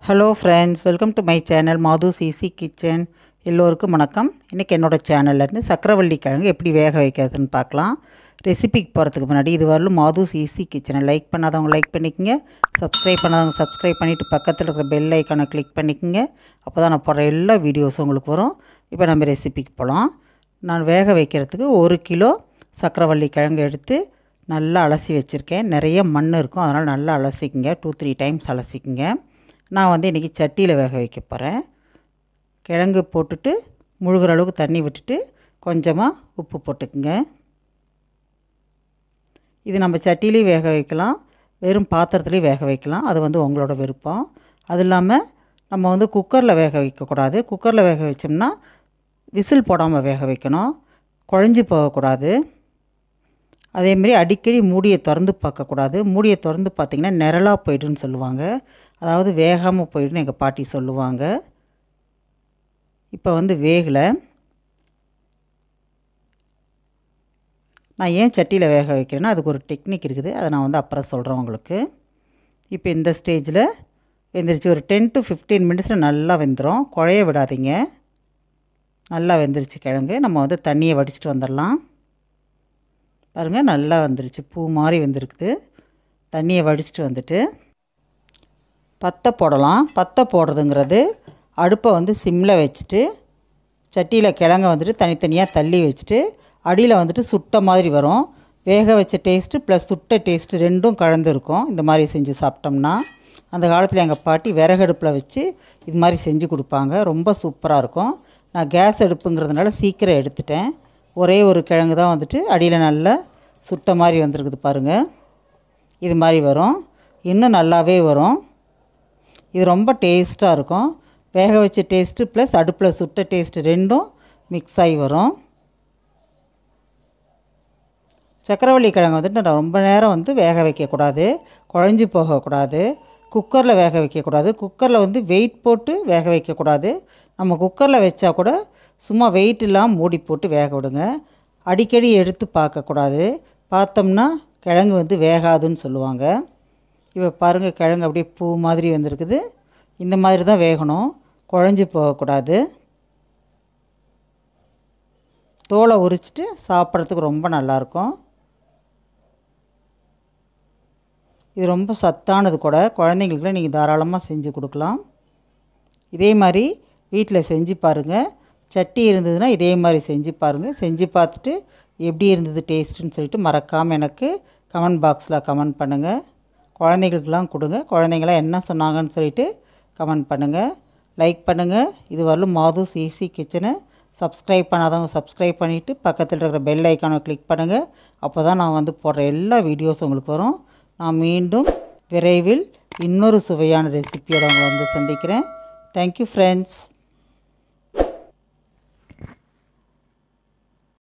hello friends welcome to my channel Madhu's easy kitchen எல்லோருக்கும் வணக்கம் இன்றைக்கி என்னோடய சேனல்லேருந்து சக்கரவள்ளி கிழங்கு எப்படி வேக வைக்கிறதுன்னு பார்க்கலாம் ரெசிபிக்கு போகிறதுக்கு முன்னாடி இது வரலும் மாதுஸ் ஈஸி கிச்சனை லைக் பண்ணாதவங்க லைக் பண்ணிக்கோங்க சப்ஸ்கிரைப் பண்ணாதவங்க சப்ஸ்கிரைப் பண்ணிவிட்டு பக்கத்தில் இருக்கிற பெல் ஐக்கானை கிளிக் பண்ணிக்கோங்க அப்போ தான் நான் போடுற எல்லா வீடியோஸும் உங்களுக்கு வரும் இப்போ நம்ம ரெசிபிக்கு போகலாம் நான் வேக வைக்கிறதுக்கு ஒரு கிலோ சக்கரவள்ளி கிழங்கு எடுத்து நல்லா அலசி வச்சுருக்கேன் நிறைய மண் இருக்கும் அதனால் நல்லா அலசிக்கங்க டூ த்ரீ டைம்ஸ் அலசிக்கங்க நான் வந்து இன்றைக்கி சட்டியில் வேக வைக்க போகிறேன் கிழங்கு போட்டுட்டு முழுகிற அளவுக்கு தண்ணி விட்டுட்டு கொஞ்சமாக உப்பு போட்டுக்குங்க இது நம்ம சட்டிலையும் வேக வைக்கலாம் வெறும் பாத்திரத்துலேயும் வேக வைக்கலாம் அது வந்து உங்களோட விருப்பம் அது இல்லாமல் நம்ம வந்து குக்கரில் வேக வைக்கக்கூடாது குக்கரில் வேக வச்சோம்னா விசில் போடாமல் வேக வைக்கணும் குழஞ்சி போகக்கூடாது அதேமாரி அடிக்கடி மூடியை திறந்து பார்க்கக்கூடாது மூடியை திறந்து பார்த்திங்கன்னா நிரலாக போய்டுன்னு சொல்லுவாங்க அதாவது வேகாமல் போய்டுன்னு எங்கள் பாட்டி சொல்லுவாங்க இப்போ வந்து வேகலை நான் ஏன் சட்டியில் வேக வைக்கிறேன்னா அதுக்கு ஒரு டெக்னிக் இருக்குது அதை நான் வந்து அப்புறம் சொல்கிறேன் உங்களுக்கு இப்போ இந்த ஸ்டேஜில் வெந்துருச்சு ஒரு டென் டு ஃபிஃப்டீன் மினிட்ஸில் நல்லா வெந்துடும் குழைய விடாதீங்க நல்லா வெந்துருச்சு கிழங்கு நம்ம வந்து தண்ணியை வடிச்சிட்டு வந்துடலாம் பாருங்கள் நல்லா வந்துருச்சு பூ மாதிரி வெந்திருக்குது தண்ணியை வடிச்சிட்டு வந்துட்டு பத்தை போடலாம் பத்தை போடுறதுங்கிறது அடுப்பை வந்து சிம்மில் வச்சுட்டு சட்டியில் கிழங்க வந்துட்டு தனித்தனியாக தள்ளி வச்சுட்டு அடியில் வந்துட்டு சுட்ட மாதிரி வரும் வேக வச்ச டேஸ்ட்டு ப்ளஸ் சுட்ட டேஸ்ட்டு ரெண்டும் கலந்து இருக்கும் இந்த மாதிரி செஞ்சு சாப்பிட்டோம்னா அந்த காலத்தில் எங்கள் பாட்டி விறகடுப்பில் வச்சு இது மாதிரி செஞ்சு கொடுப்பாங்க ரொம்ப சூப்பராக இருக்கும் நான் கேஸ் அடுப்புங்கிறதுனால சீக்கிரம் எடுத்துட்டேன் ஒரே ஒரு கிழங்கு தான் வந்துட்டு அடியில் நல்லா சுட்ட மாதிரி வந்திருக்குது பாருங்கள் இது மாதிரி வரும் இன்னும் நல்லாவே வரும் இது ரொம்ப டேஸ்ட்டாக இருக்கும் வேக வச்ச டேஸ்ட்டு ப்ளஸ் அடுப்பில் சுட்ட டேஸ்ட்டு ரெண்டும் மிக்ஸ் ஆகி வரும் சக்கரவள்ளி கிழங்கு வந்துட்டு நான் ரொம்ப நேரம் வந்து வேக வைக்கக்கூடாது குழஞ்சி போகக்கூடாது குக்கரில் வேக வைக்கக்கூடாது குக்கரில் வந்து வெயிட் போட்டு வேக வைக்கக்கூடாது நம்ம குக்கரில் வச்சா கூட சும்மா வெயிட் இல்லாமல் மூடி போட்டு வேக விடுங்க அடிக்கடி எடுத்து பார்க்கக்கூடாது பார்த்தோம்னா கிழங்கு வந்து வேகாதுன்னு சொல்லுவாங்க இப்போ பாருங்கள் கிழங்கு அப்படியே பூ மாதிரி வந்திருக்குது இந்த மாதிரி தான் வேகணும் குழஞ்சி போகக்கூடாது தோலை உரிச்சிட்டு சாப்பிட்றதுக்கு ரொம்ப நல்லாயிருக்கும் இது ரொம்ப சத்தானது கூட குழந்தைங்களுக்குலாம் நீங்கள் தாராளமாக செஞ்சு கொடுக்கலாம் இதே மாதிரி வீட்டில் செஞ்சு பாருங்கள் சட்டி இருந்ததுன்னா இதே மாதிரி செஞ்சு பாருங்கள் செஞ்சு பார்த்துட்டு எப்படி இருந்தது டேஸ்ட்டுன்னு சொல்லிட்டு மறக்காமல் எனக்கு கமெண்ட் பாக்ஸில் கமெண்ட் பண்ணுங்கள் குழந்தைகளுக்கெலாம் கொடுங்க குழந்தைங்களாம் என்ன சொன்னாங்கன்னு சொல்லிட்டு கமெண்ட் பண்ணுங்கள் லைக் பண்ணுங்கள் இது வரலும் மாதுஸ் ஈஸி கிச்சனை சப்ஸ்கிரைப் பண்ணாதவங்க சப்ஸ்கிரைப் பண்ணிவிட்டு பக்கத்தில் இருக்கிற பெல் ஐக்கானை கிளிக் பண்ணுங்கள் அப்போ தான் நான் வந்து போடுற எல்லா வீடியோஸும் உங்களுக்கு வரும் நான் மீண்டும் விரைவில் இன்னொரு சுவையான ரெசிபியோட உங்களை வந்து சந்திக்கிறேன் தேங்க்யூ ஃப்ரெண்ட்ஸ்